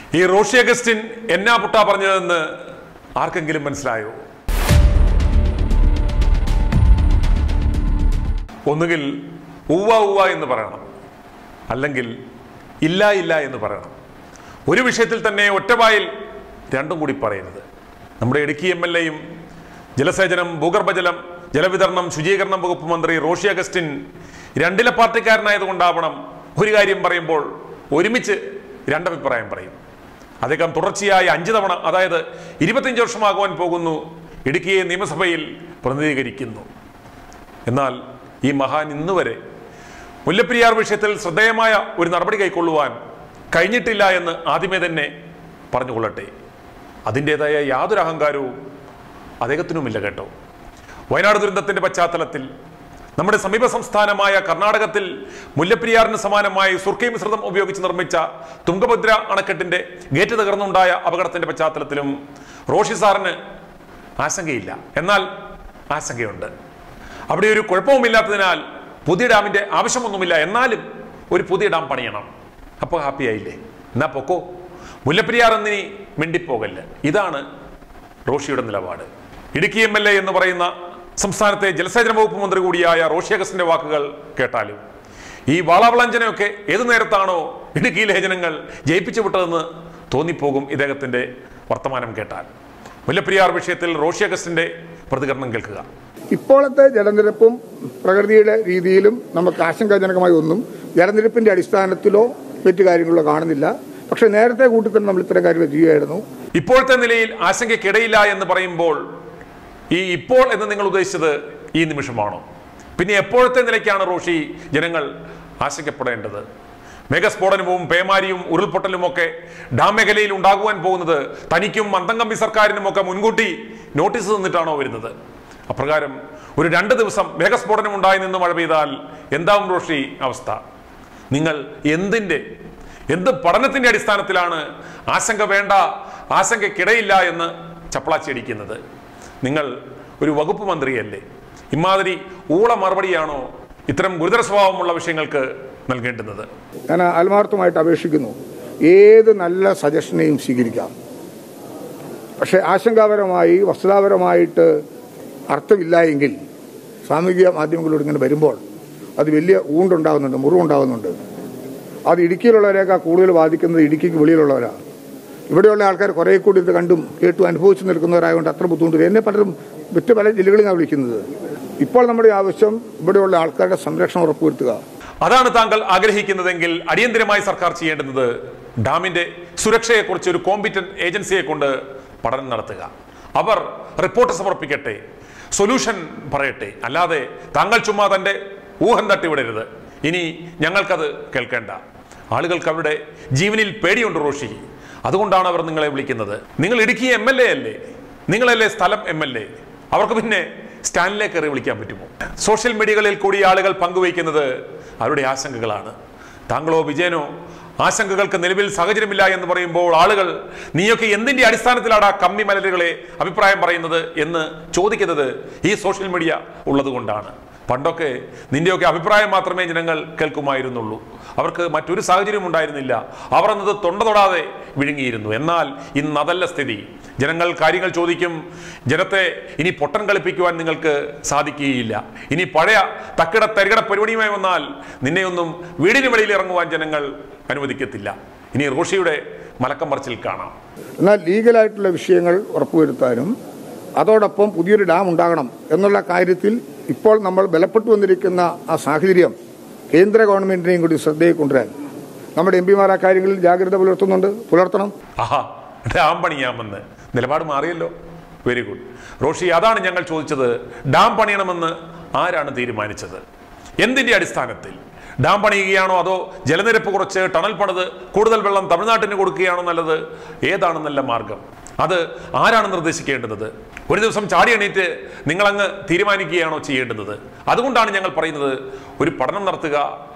ഈ റോഷി അഗസ്റ്റിൻ എന്നാ പുട്ട പറഞ്ഞതെന്ന് ആർക്കെങ്കിലും മനസ്സിലായോ ഒന്നുകിൽ ഉവ്വ ഉവ്വ എന്ന് പറയണം അല്ലെങ്കിൽ ഇല്ല ഇല്ല എന്ന് പറയണം ഒരു വിഷയത്തിൽ തന്നെ ഒറ്റവായിൽ രണ്ടും കൂടി പറയരുത് നമ്മുടെ ഇടുക്കി എം എൽ എയും ജലസേചനം ഭൂഗർഭജലം ജലവിതരണം ശുചീകരണം വകുപ്പ് മന്ത്രി റോഷി അഗസ്റ്റിൻ രണ്ടിലെ പാർട്ടിക്കാരനായതുകൊണ്ടാവണം ഒരു കാര്യം പറയുമ്പോൾ ഒരുമിച്ച് രണ്ടഭിപ്രായം പറയും അദ്ദേഹം തുടർച്ചയായി അഞ്ച് തവണ അതായത് ഇരുപത്തിയഞ്ച് വർഷമാകുവാൻ പോകുന്നു ഇടുക്കിയെ നിയമസഭയിൽ പ്രതിനിധീകരിക്കുന്നു എന്നാൽ ഈ മഹാൻ ഇന്നുവരെ മുല്ലപ്പെരിയാർ വിഷയത്തിൽ ശ്രദ്ധേയമായ ഒരു നടപടി കൈക്കൊള്ളുവാൻ കഴിഞ്ഞിട്ടില്ല എന്ന് ആദ്യമേ തന്നെ പറഞ്ഞുകൊള്ളട്ടെ അതിൻ്റെതായ യാതൊരു അഹങ്കാരവും അദ്ദേഹത്തിനുമില്ല കേട്ടോ വയനാട് ദുരന്തത്തിന്റെ പശ്ചാത്തലത്തിൽ നമ്മുടെ സമീപ സംസ്ഥാനമായ കർണാടകത്തിൽ മുല്ലപ്പെരിയാറിന് സമാനമായി സുർക്കൈ മിശ്രിതം ഉപയോഗിച്ച് നിർമ്മിച്ച തുംഗഭദ്ര അണക്കെട്ടിന്റെ ഗേറ്റ് തകർന്നുണ്ടായ അപകടത്തിന്റെ പശ്ചാത്തലത്തിലും റോഷി സാറിന് ആശങ്കയില്ല എന്നാൽ ആശങ്കയുണ്ട് അവിടെ ഒരു കുഴപ്പവുമില്ലാത്തതിനാൽ പുതിയ ഡാമിന്റെ ആവശ്യമൊന്നുമില്ല എന്നാലും ഒരു പുതിയ ഡാം പണിയണം അപ്പോൾ ഹാപ്പി ആയില്ലേ എന്നാ പൊക്കോ മുല്ലപ്പെരിയാർ എന്നിനി മിണ്ടിപ്പോകല്ല ഇതാണ് റോഷിയുടെ നിലപാട് ഇടുക്കി എം എൽ എ എന്ന് പറയുന്ന സംസ്ഥാനത്തെ ജലസേചന വകുപ്പ് മന്ത്രി കൂടിയായ റോഷി അഗസ്റ്റിന്റെ വാക്കുകൾ കേട്ടാലും ഈ വാളാവളഞ്ചനയൊക്കെ ഏതു നേരത്താണോ ഇടുക്കിയിലെ ജനങ്ങൾ ജയിപ്പിച്ചു വിട്ടതെന്ന് തോന്നിപ്പോകും ഇദ്ദേഹത്തിന്റെ വർത്തമാനം കേട്ടാൽ മുല്ലപ്പെരിയാർ വിഷയത്തിൽ റോഷി അഗസ്റ്റിന്റെ പ്രതികരണം കേൾക്കുക ഇപ്പോഴത്തെ ജലനിരപ്പും പ്രകൃതിയുടെ രീതിയിലും നമുക്ക് ആശങ്കാജനകമായ ഒന്നും ജലനിരപ്പിന്റെ അടിസ്ഥാനത്തിലോ മറ്റു കാര്യങ്ങളിലോ കാണുന്നില്ല പക്ഷെ നേരത്തെ കൂട്ടത്തിൽ നമ്മൾ ഇത്തരം കാര്യങ്ങൾ ചെയ്യുമായിരുന്നു ഇപ്പോഴത്തെ നിലയിൽ ആശങ്കയ്ക്കിടയില്ല എന്ന് പറയുമ്പോൾ ഈ ഇപ്പോൾ എന്ന് നിങ്ങൾ ഉദ്ദേശിച്ചത് ഈ നിമിഷമാണോ പിന്നെ എപ്പോഴത്തെ നിലയ്ക്കാണ് റോഷി ജനങ്ങൾ ആശങ്കപ്പെടേണ്ടത് മേഘസ്ഫോടനവും പേമാരിയും ഉരുൾപൊട്ടലുമൊക്കെ ഡാം മേഖലയിൽ ഉണ്ടാകുവാൻ പോകുന്നത് തനിക്കും മന്ദംകമ്പി സർക്കാരിനുമൊക്കെ മുൻകൂട്ടി നോട്ടീസ് തന്നിട്ടാണോ വരുന്നത് അപ്രകാരം ഒരു രണ്ട് ദിവസം മേഘസ്ഫോടനം ഉണ്ടായി നിന്ന് മഴ പെയ്താൽ എന്താവും റോഷി അവസ്ഥ നിങ്ങൾ എന്തിൻ്റെ എന്ത് പഠനത്തിന്റെ അടിസ്ഥാനത്തിലാണ് ആശങ്ക വേണ്ട ആശങ്കയ്ക്കിടയില്ല എന്ന് ചപ്പളാച്ചടിക്കുന്നത് നിങ്ങൾ ഒരു വകുപ്പ് മന്ത്രിയല്ലേ ഇമാതിരി ഊള മറുപടിയാണോ ഇത്തരം ഗുരുതര സ്വഭാവമുള്ള വിഷയങ്ങൾക്ക് നൽകേണ്ടുന്നത് ഞാൻ ആത്മാർത്ഥമായിട്ട് അപേക്ഷിക്കുന്നു ഏത് നല്ല സജഷനെയും സ്വീകരിക്കാം പക്ഷെ ആശങ്കാപരമായി വസ്തുതാപരമായിട്ട് അർത്ഥമില്ല എങ്കിൽ സാമൂഹിക മാധ്യമങ്ങളോട് ഇങ്ങനെ വരുമ്പോൾ അത് വലിയ ഊണ്ടുണ്ടാകുന്നുണ്ട് മുറിവുണ്ടാകുന്നുണ്ട് അത് ഇടുക്കിയിലുള്ളവരെയൊക്കെ കൂടുതൽ ബാധിക്കുന്നത് ഇടുക്കിക്ക് വെളിയിലുള്ളവരാണ് ഇവിടെയുള്ള ആൾക്കാർ കുറേ കൂടി ഇത് കണ്ടും കേട്ടും അനുഭവിച്ചു നിൽക്കുന്നവരായതുകൊണ്ട് അത്ര ബുദ്ധിമുട്ടില്ല എന്നെ പലരും മറ്റ് പല ജില്ലകളിൽ നിന്നാണ് വിളിക്കുന്നത് ഇപ്പോൾ നമ്മുടെ ആവശ്യം ഇവിടെയുള്ള ആൾക്കാരുടെ സംരക്ഷണം ഉറപ്പുവരുത്തുക അതാണ് താങ്കൾ ആഗ്രഹിക്കുന്നതെങ്കിൽ അടിയന്തിരമായി സർക്കാർ ചെയ്യേണ്ടുന്നത് ഡാമിന്റെ സുരക്ഷയെക്കുറിച്ച് ഒരു കോമ്പിറ്റന്റ് ഏജൻസിയെ കൊണ്ട് പഠനം നടത്തുക അവർ റിപ്പോർട്ട് സമർപ്പിക്കട്ടെ സൊല്യൂഷൻ പറയട്ടെ അല്ലാതെ താങ്കൾ ചുമ്മാ തന്റെ ഊഹം തട്ടിവിടരുത് ഇനി ഞങ്ങൾക്കത് കേൾക്കേണ്ട ആളുകൾക്ക് അവരുടെ ജീവനിൽ പേടിയുണ്ട് റോഷി അതുകൊണ്ടാണ് അവർ നിങ്ങളെ വിളിക്കുന്നത് നിങ്ങൾ ഇടുക്കി എം എൽ എ അല്ലേ നിങ്ങളല്ലേ സ്ഥലം എം എൽ എ അവർക്ക് പിന്നെ സ്റ്റാൻഡിലെ കയറി വിളിക്കാൻ പറ്റുമോ സോഷ്യൽ മീഡിയകളിൽ കൂടി ആളുകൾ പങ്കുവയ്ക്കുന്നത് അവരുടെ ആശങ്കകളാണ് താങ്കളോ വിജയനോ ആശങ്കകൾക്ക് നിലവിൽ സാഹചര്യമില്ല എന്ന് പറയുമ്പോൾ ആളുകൾ നീയൊക്കെ എന്തിന്റെ അടിസ്ഥാനത്തിലാണ് ആ കമ്മി മലരുകളെ അഭിപ്രായം പറയുന്നത് എന്ന് ചോദിക്കുന്നത് ഈ സോഷ്യൽ മീഡിയ ഉള്ളതുകൊണ്ടാണ് പണ്ടൊക്കെ നിന്റെയൊക്കെ അഭിപ്രായം മാത്രമേ ജനങ്ങൾ കേൾക്കുമായിരുന്നുള്ളൂ അവർക്ക് മറ്റൊരു സാഹചര്യം ഉണ്ടായിരുന്നില്ല അവർ എന്നത് തൊണ്ട തൊടാതെ വിഴുങ്ങിയിരുന്നു എന്നാൽ ഇന്ന് അതല്ല സ്ഥിതി ജനങ്ങൾ കാര്യങ്ങൾ ചോദിക്കും ജനത്തെ ഇനി പൊട്ടൻ കളിപ്പിക്കുവാൻ നിങ്ങൾക്ക് സാധിക്കുകയില്ല ഇനി പഴയ തക്കിട തരികട പരിപാടിയുമായി വന്നാൽ നിന്നെയൊന്നും വീടിന് വെളിയിൽ ഇറങ്ങുവാൻ ജനങ്ങൾ അനുവദിക്കത്തില്ല ഇനി റോഷിയുടെ മലക്കം പറച്ചിൽ കാണാം എന്നാൽ ലീഗലായിട്ടുള്ള വിഷയങ്ങൾ ഉറപ്പുവരുത്താനും അതോടൊപ്പം പുതിയൊരു ഡാം ഉണ്ടാകണം എന്നുള്ള കാര്യത്തിൽ ഇപ്പോൾ നമ്മൾ ബലപ്പെട്ടു വന്നിരിക്കുന്ന ആ സാഹചര്യം കേന്ദ്ര ഗവൺമെന്റിനെയും കൂടി ശ്രദ്ധയിൽ കൊണ്ടുവരാൻ നമ്മുടെ എം പിമാർ ആ കാര്യങ്ങളിൽ ജാഗ്രത പുലർത്തുന്നുണ്ട് പുലർത്തണം ആഹാ ഡാം പണിയാമെന്ന് നിലപാട് മാറിയല്ലോ വെരി ഗുഡ് റോഷി അതാണ് ഞങ്ങൾ ചോദിച്ചത് ഡാം പണിയണമെന്ന് ആരാണ് തീരുമാനിച്ചത് എന്തിന്റെ അടിസ്ഥാനത്തിൽ ഡാം പണിയുകയാണോ അതോ ജലനിരപ്പ് കുറച്ച് ടണൽ പണിത് കൂടുതൽ വെള്ളം തമിഴ്നാട്ടിന് കൊടുക്കുകയാണോ നല്ലത് ഏതാണ് നല്ല മാർഗം അത് ആരാണ് നിർദ്ദേശിക്കേണ്ടത് ഒരു ദിവസം ചാടി എണീറ്റ് നിങ്ങളങ്ങ് തീരുമാനിക്കുകയാണോ ചെയ്യേണ്ടത് അതുകൊണ്ടാണ് ഞങ്ങൾ പറയുന്നത് ഒരു പഠനം നടത്തുക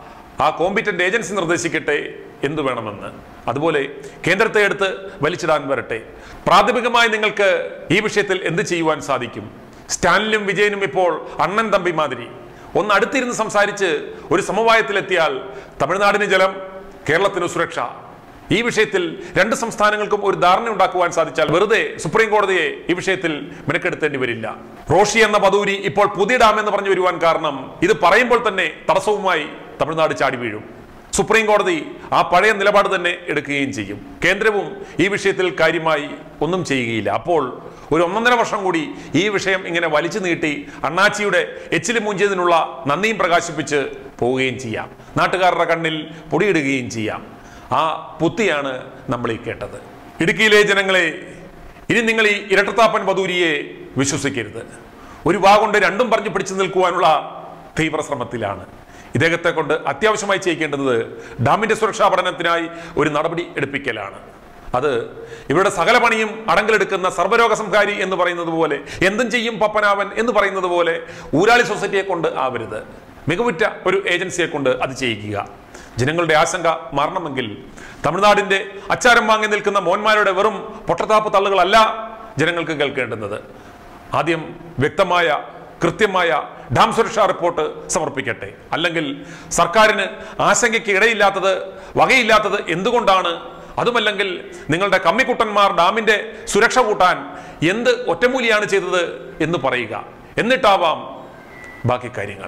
ആ കോമ്പിറ്റന്റ് ഏജൻസി നിർദ്ദേശിക്കട്ടെ എന്തു വേണമെന്ന് അതുപോലെ കേന്ദ്രത്തെ എടുത്ത് വലിച്ചിടാൻ വരട്ടെ പ്രാഥമികമായി നിങ്ങൾക്ക് ഈ വിഷയത്തിൽ എന്ത് ചെയ്യുവാൻ സാധിക്കും സ്റ്റാലിനും വിജയനും ഇപ്പോൾ അണ്ണൻ തമ്പി മാതിരി ഒന്ന് അടുത്തിരുന്ന് സംസാരിച്ച് ഒരു സമവായത്തിലെത്തിയാൽ തമിഴ്നാടിന് ജലം കേരളത്തിന് സുരക്ഷ ഈ വിഷയത്തിൽ രണ്ട് സംസ്ഥാനങ്ങൾക്കും ഒരു ധാരണ ഉണ്ടാക്കുവാൻ സാധിച്ചാൽ വെറുതെ സുപ്രീം കോടതിയെ ഈ വിഷയത്തിൽ മെനക്കെടുത്തേണ്ടി വരില്ല റോഷി എന്ന പദൂരി ഇപ്പോൾ പുതിയ ഡാം എന്ന് പറഞ്ഞു വരുവാൻ കാരണം ഇത് പറയുമ്പോൾ തന്നെ തടസ്സവുമായി തമിഴ്നാട് ചാടി വീഴും സുപ്രീം കോടതി ആ പഴയ നിലപാട് തന്നെ എടുക്കുകയും ചെയ്യും കേന്ദ്രവും ഈ വിഷയത്തിൽ കാര്യമായി ഒന്നും ചെയ്യുകയില്ല അപ്പോൾ ഒരു ഒന്നൊന്നര വർഷം കൂടി ഈ വിഷയം ഇങ്ങനെ വലിച്ചു നീട്ടി അണ്ണാച്ചിയുടെ എച്ചില് മൂഞ്ചതിനുള്ള നന്ദിയും പ്രകാശിപ്പിച്ച് പോവുകയും ചെയ്യാം നാട്ടുകാരുടെ കണ്ണിൽ പൊടിയിടുകയും ചെയ്യാം ആ പുത്തിയാണ് നമ്മൾ ഈ കേട്ടത് ഇടുക്കിയിലെ ജനങ്ങളെ ഇനി നിങ്ങൾ ഈ ഇരട്ടത്താപ്പൻ വധൂരിയെ വിശ്വസിക്കരുത് ഒരു വാ കൊണ്ട് രണ്ടും പറഞ്ഞു പിടിച്ചു നിൽക്കുവാനുള്ള തീവ്ര ശ്രമത്തിലാണ് ഇദ്ദേഹത്തെ കൊണ്ട് അത്യാവശ്യമായി ചെയ്യിക്കേണ്ടത് ഡാമിന്റെ സുരക്ഷാ പഠനത്തിനായി ഒരു നടപടി എടുപ്പിക്കലാണ് അത് ഇവരുടെ സകല പണിയും അടങ്കലെടുക്കുന്ന സർവ്വരോഗ സംഹാരി എന്ന് പറയുന്നത് പോലെ എന്തും ചെയ്യും പപ്പനാവൻ എന്ന് പറയുന്നത് പോലെ ഊരാളി സൊസൈറ്റിയെ കൊണ്ട് ആവരുത് മികവുറ്റ ഒരു ഏജൻസിയെ കൊണ്ട് അത് ചെയ്യിക്കുക ജനങ്ങളുടെ ആശങ്ക മാറണമെങ്കിൽ തമിഴ്നാടിന്റെ അച്ചാരം വാങ്ങി നിൽക്കുന്ന മോന്മാരുടെ വെറും പൊട്ടത്താപ്പ് തള്ളുകളല്ല ജനങ്ങൾക്ക് കേൾക്കേണ്ടുന്നത് ആദ്യം വ്യക്തമായ കൃത്യമായ ഡാം സുരക്ഷാ റിപ്പോർട്ട് സമർപ്പിക്കട്ടെ അല്ലെങ്കിൽ സർക്കാരിന് ആശങ്കയ്ക്ക് ഇടയില്ലാത്തത് വകയില്ലാത്തത് എന്തുകൊണ്ടാണ് അതുമല്ലെങ്കിൽ നിങ്ങളുടെ കമ്മിക്കുട്ടന്മാർ ഡാമിന്റെ സുരക്ഷ കൂട്ടാൻ എന്ത് ഒറ്റമൂലിയാണ് ചെയ്തത് എന്ന് പറയുക എന്നിട്ടാവാം ബാക്കി കാര്യങ്ങൾ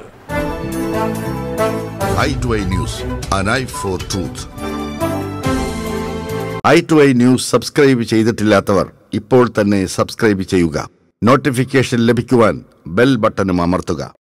eye to eye news an eye for truth eye to eye news subscribe ചെയ്തിട്ടില്ലാത്തവർ ഇപ്പോൾ തന്നെ സബ്സ്ക്രൈബ് ചെയ്യുക നോട്ടിഫിക്കേഷൻ ലഭിക്കുവാൻ ബെൽ ബട്ടണും അമർത്തുക